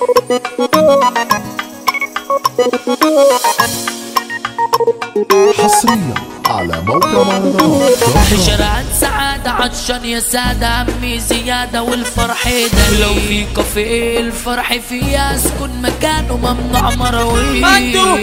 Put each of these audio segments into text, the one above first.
حصريا على موقع مهرجانات دوت كوم. شرعت سعادة عطشان يا سادة عمي زيادة والفرح ده لو في كافيه الفرح فيه اسكن مكانه ممنوع مراويح مندو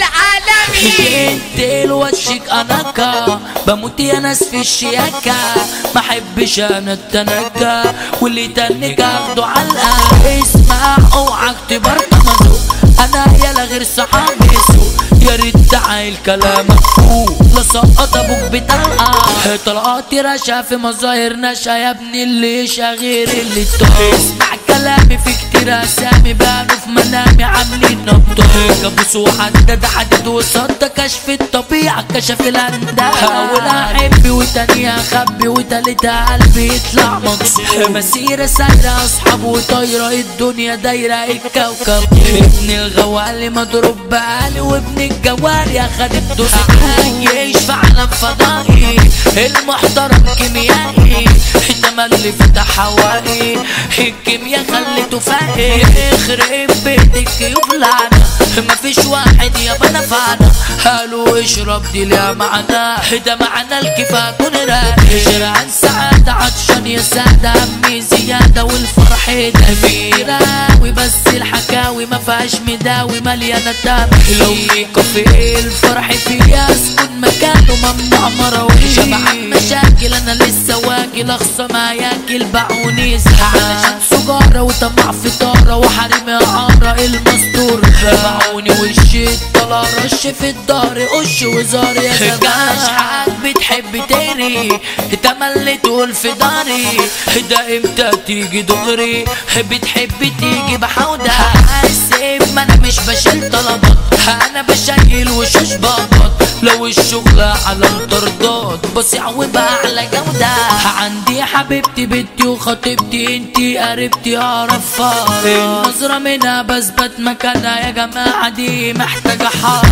العالمي انت وشك انكا بموت يا ناس في الشياكة ما احبش انا التنكة واللي تنك اخده علقة اسمع اوعك تبرطمزو انا يلا غير صحابي سوق يا ريت تعايل كلامك فوق لا سقط ابوك بطلقة طلقاتي رشا في مظاهر نشا يا ابني اللي غير اللي تقع اسمع كلامي في كتير اسامي بانوا في منامي عاملين نبضة كابوس وحدد حدد وصد كشف الطبيعة كشف الانداد اول احب وتاني اخبي وتالتها قلبي يطلع مكسور مسيرة سايرة اصحاب وطايرة الدنيا دايرة الكوكب ابن الغوالي مضروب بقالي وابن الجواري اخد الدوس عايش في عالم فضائي المحترم كيميائي التملي فتح هوائي الكيمياء خليته فاقي يخرب بيتك يبلعنا مفيش واحد يا بنفعنا قالوا اشرب دي ليها معنى ده معنى الكفاء كن راقي شرع السعادة عطشان يا سادة همي زيادة والفرح ده ميراوي بس الحكاوي ما فيهاش مداوي مليانة دم لو في كافيه الفرح فيه اسكن مكانه ممنوع مراويح شبع مشاكل انا لسه واكل اخصى ما ياكل باعوني علشان سجارة وطمع في طارة وحريم عارة المستور باعوني وشي طلع رش في الدار قش وزار يا زمان حق بتحب تقري تملي تقول في داري ده امتى تيجي دغري بتحب تيجي بحودة حاسب ما انا مش بشيل طلبات انا بشيل وشوش بقبض لو الشغل على الطردات بصيع وبأعلى جودة عندي حبيبتي بنتي وخطيبتي انتي قريبتي اعرف النظرة منها بثبت مكانها يا جماعة دي محتاجة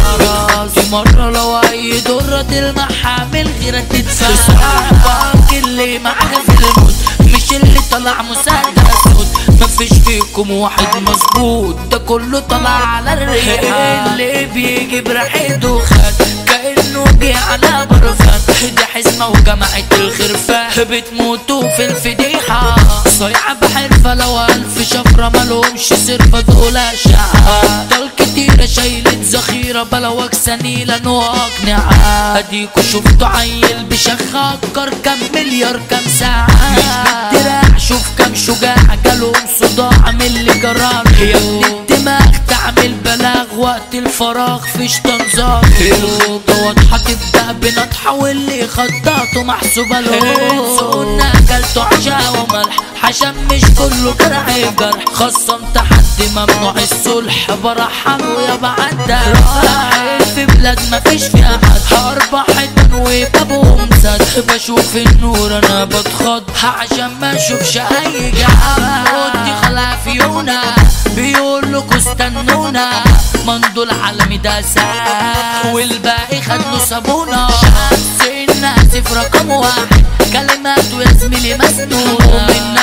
حرس دي مرة لو اي درة تلمعها من غيرك تدفع صاحبك اللي معاك في الموت مش اللي طلع مسدس مفيش فيكم واحد مظبوط ده كله طلع على الريحة اللي بيجي بريحته خد كأنه جه على برفان ده حزمة وجماعة الخرفان بتموتوا في الفضيحة صيعة بحرفة لو ألف شفرة مالهمش صرفة دول أشعة أبطال كتيرة شايلة ذخيرة بلوك سنيلة وأقنعة أديكوا شفتوا عيل بشخة أكر كام مليار كام ساعة مش بالدراع شوف كام شجاع جالهم صداع من اللي جرار يا ابن الدماغ تعمل بلاغ وقت الفراغ فيش تنظار الخطة واضحة تبدأ بنطحة واللي خطاته محسوبة له قلنا أكلته عشاء وملح عشان مش كله جرح جرح خصمت حد ممنوع الصلح برحله يا بعدى رايح في بلاد مفيش فيها حد أربع حيطان وبابهم سد بشوف النور أنا بتخض عشان ما أشوفش أي جحا ودي خلافيونا بيقول لكوا استنونا مندو العالمي ده ساعة والباقي خد له صابونة شمس الناسف رقم واحد كلماته يا زميلي مسنونة من